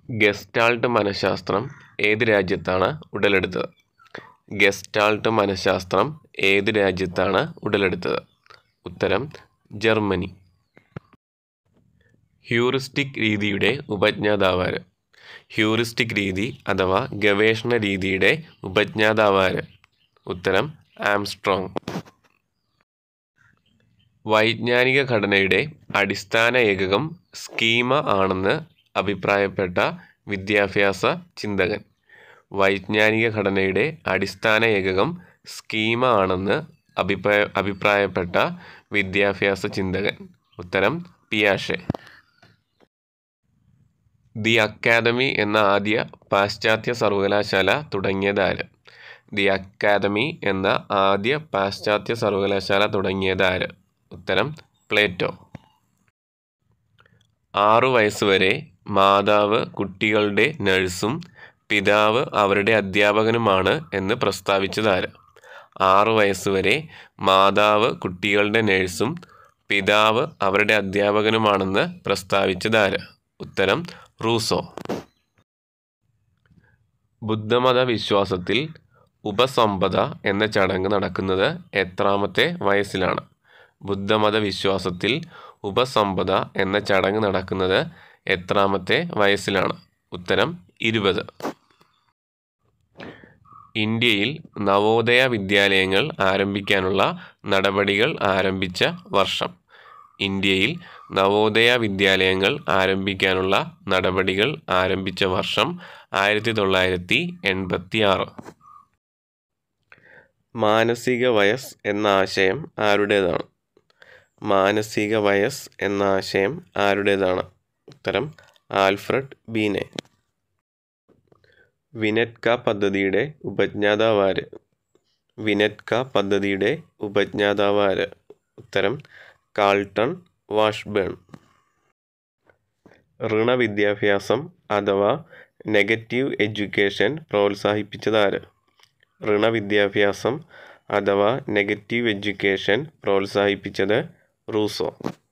gestalt മനഃശാസ്ത്രം ഏത് രാജ്യത്താണ് ഉടലെടുത്തത് ഗസ്റ്റാൾട്ട് മനഃശാസ്ത്രം ഏത് രാജ്യത്താണ് ഉടലെടുത്തത് ഉത്തരം ജർമ്മനി ഹ്യൂറിസ്റ്റിക് രീതിയുടെ ഉപജ്ഞാതാവാര് ഹ്യൂറിസ്റ്റിക് രീതി അഥവാ ഗവേഷണ രീതിയുടെ ഉപജ്ഞാതാവാര് ഉത്തരം ആംസ്ട്രോങ് വൈജ്ഞാനിക ഘടനയുടെ അടിസ്ഥാന ഏകകം സ്കീമ ആണെന്ന് അഭിപ്രായപ്പെട്ട വിദ്യാഭ്യാസ ചിന്തകൻ വൈജ്ഞാനിക ഘടനയുടെ അടിസ്ഥാന ഏകകം സ്കീമ ആണെന്ന് അഭിപ്രായ അഭിപ്രായപ്പെട്ട വിദ്യാഭ്യാസ ചിന്തകൻ ഉത്തരം പിയാഷെ ദി അക്കാദമി എന്ന ആദ്യ പാശ്ചാത്യ സർവകലാശാല തുടങ്ങിയതാര് ദി അക്കാദമി എന്ന ആദ്യ പാശ്ചാത്യ സർവകലാശാല തുടങ്ങിയതാര് ഉത്തരം പ്ലേറ്റോ ആറു വയസ്സുവരെ മാതാവ് കുട്ടികളുടെ നഴ്സും പിതാവ് അവരുടെ അധ്യാപകനുമാണ് എന്ന് പ്രസ്താവിച്ചതാര് ആറു വയസ്സുവരെ മാതാവ് കുട്ടികളുടെ നഴ്സും പിതാവ് അവരുടെ അധ്യാപകനുമാണെന്ന് പ്രസ്താവിച്ചതാര് ഉത്തരം റൂസോ ബുദ്ധമത വിശ്വാസത്തിൽ ഉപസമ്പദ എന്ന ചടങ്ങ് നടക്കുന്നത് എത്രാമത്തെ വയസ്സിലാണ് ബുദ്ധമത വിശ്വാസത്തിൽ ഉപസമ്പദ എന്ന ചടങ്ങ് നടക്കുന്നത് എത്രാമത്തെ വയസ്സിലാണ് ഉത്തരം ഇരുപത് ഇന്ത്യയിൽ നവോദയ വിദ്യാലയങ്ങൾ ആരംഭിക്കാനുള്ള നടപടികൾ ആരംഭിച്ച വർഷം ഇന്ത്യയിൽ നവോദയ വിദ്യാലയങ്ങൾ ആരംഭിക്കാനുള്ള നടപടികൾ ആരംഭിച്ച വർഷം ആയിരത്തി തൊള്ളായിരത്തി എൺപത്തി ആറ് മാനസിക വയസ്സ് എന്ന ആശയം ആരുടേതാണ് മാനസിക വയസ്സ് എന്ന ആശയം ആരുടേതാണ് ഉത്തരം ആൽഫ്രഡ് ബീനെ വിനെറ്റ്ക പദ്ധതിയുടെ ഉപജ്ഞാതാവാര് വിനെറ്റ്ക പദ്ധതിയുടെ ഉപജ്ഞാതാവാര് ഉത്തരം കാൾട്ടൺ വാഷ്ബേൺ ഋണവിദ്യാഭ്യാസം അഥവാ നെഗറ്റീവ് എഡ്യൂക്കേഷൻ പ്രോത്സാഹിപ്പിച്ചതാര് ഋണവിദ്യാഭ്യാസം അഥവാ നെഗറ്റീവ് എഡ്യൂക്കേഷൻ പ്രോത്സാഹിപ്പിച്ചത് റൂസോ